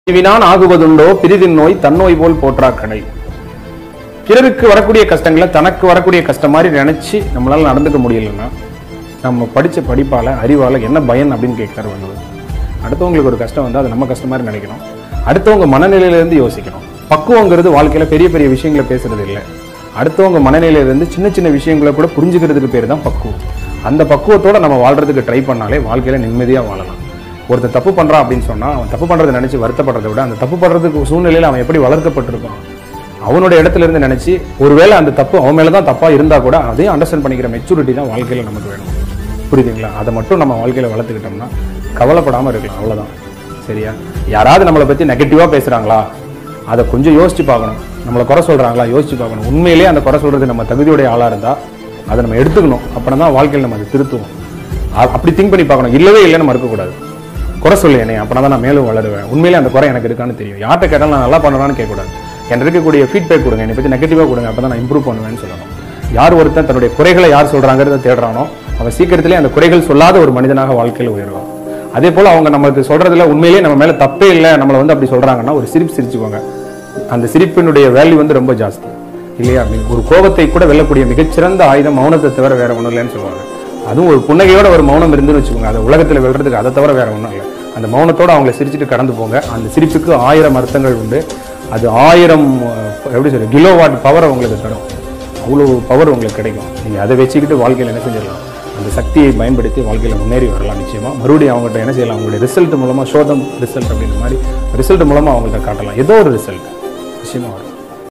பிரிவினான் ஆகுவதுண்டோ பிரிதின் நோய் தன்னோய் போல் போற்றா கடை பிறருக்கு வரக்கூடிய கஷ்டங்களை தனக்கு வரக்கூடிய கஷ்டம் மாதிரி நினைச்சு நம்மளால நடந்துக்க முடியலன்னா நம்ம படிச்ச படிப்பால அறிவால என்ன பயன் அப்படின்னு கேட்கிறார் வள்ளுவர் அடுத்தவங்களுக்கு ஒரு கஷ்டம் வந்து அது நம்ம கஷ்டம் மாதிரி நினைக்கணும் அடுத்தவங்க மனநிலையில இருந்து யோசிக்கணும் பக்குவங்கிறது வாழ்க்கையில பெரிய பெரிய விஷயங்களை பேசுறது இல்லை அடுத்தவங்க மனநிலையில இருந்து சின்ன சின்ன விஷயங்களை கூட புரிஞ்சுக்கிறதுக்கு பேர் தான் பக்குவம் அந்த பக்குவத்தோட நம்ம வாழ்றதுக்கு ட்ரை பண்ணாலே வாழ்க்கையில நிம்மதியா வாழலாம் ஒருத்தன் தப்பு பண்றான் அப்படின்னு சொன்னா அவன் தப்பு பண்றதை நினைச்சு வருத்தப்படுறதை விட அந்த தப்பு பண்றதுக்கு சூழ்நிலையில அவன் எப்படி வளர்க்கப்பட்டிருக்கான் அவனுடைய இடத்துல இருந்து நினைச்சு ஒருவேளை அந்த தப்பு அவன் மேல தான் தப்பா இருந்தா கூட அதையும் அண்டர்ஸ்டாண்ட் பண்ணிக்கிற மெச்சூரிட்டி தான் வாழ்க்கையில நமக்கு வேணும் புரியுதுங்களா அதை மட்டும் நம்ம வாழ்க்கையில வளர்த்துக்கிட்டோம்னா கவலைப்படாம இருக்கலாம் அவ்வளவுதான் சரியா யாராவது நம்மளை பத்தி நெகட்டிவா பேசுறாங்களா அதை கொஞ்சம் யோசிச்சு பார்க்கணும் நம்மளை குறை சொல்றாங்களா யோசிச்சு பார்க்கணும் உண்மையிலேயே அந்த குறை சொல்றது நம்ம தகுதியுடைய ஆளா இருந்தா அதை நம்ம எடுத்துக்கணும் அப்படின்னா தான் வாழ்க்கையில் நம்ம அதை திருத்துவோம் அ- அப்படி திங்க் பண்ணி பார்க்கணும் இல்லவே இல்லைன்னு மறுக்கக்கூடாது குறை சொல்லு என்னை அப்படின்னா தான் நான் மேலும் வளருவேன் உண்மையிலே அந்த குறை எனக்கு இருக்கான்னு தெரியும் யார்கிட்ட கேட்டாலும் நான் நல்லா பண்ணுறான்னு கேட்கக்கூடாது எனக்கு இருக்கக்கூடிய ஃபீட்பேக் கொடுங்க என்னை பற்றி நெகட்டிவாக கொடுங்க அப்போ தான் நான் இம்ப்ரூவ் பண்ணுவேன்னு சொல்லணும் யார் ஒருத்தன் தன்னுடைய குறைகளை யார் சொல்கிறாங்கிறத தேடுறானோ அவன் சீக்கிரத்திலே அந்த குறைகள் சொல்லாத ஒரு மனிதனாக வாழ்க்கையில் உயர்வான் அதே போல் அவங்க நமக்கு சொல்றதுல உண்மையிலேயே நம்ம மேலே தப்பே இல்லை நம்மளை வந்து அப்படி சொல்கிறாங்கன்னா ஒரு சிரிப்பு சிரிச்சுக்கோங்க அந்த சிரிப்பினுடைய வேல்யூ வந்து ரொம்ப ஜாஸ்தி இல்லையா ஒரு கோபத்தை கூட வெல்லக்கூடிய மிகச்சிறந்த ஆயுதம் மௌனத்தை தவிர வேற ஒன்றும் இல்லைன்னு சொல்லுவாங்க அதுவும் ஒரு புன்னகையோட ஒரு மௌனம் இருந்துன்னு வச்சுக்கோங்க அதை உலகத்தில் வெல்றதுக்கு அதை தவிர வேற ஒன்றும் இல்லை அந்த மௌனத்தோட அவங்கள சிரிச்சுட்டு கடந்து போங்க அந்த சிரிப்புக்கு ஆயிரம் அர்த்தங்கள் உண்டு அது ஆயிரம் அஹ், எப்படி சொல்றது கிலோ வாட் பவர் உங்களுக்கு தரும் அவ்வளோ பவர் உங்களுக்கு கிடைக்கும் நீங்கள் அதை வச்சுக்கிட்டு வாழ்க்கையில் என்ன செஞ்சிடலாம் அந்த சக்தியை பயன்படுத்தி வாழ்க்கையில் முன்னேறி வரலாம் நிச்சயமா மறுபடியும் அவங்ககிட்ட என்ன செய்யலாம் அவங்களுடைய ரிசல்ட் மூலமாக ஷோதம் ரிசல்ட் அப்படின்ற மாதிரி ரிசல்ட் மூலமாக அவங்கள்ட்ட காட்டலாம் ஏதோ ஒரு ரிசல்ட் நிச்சயமா வரும்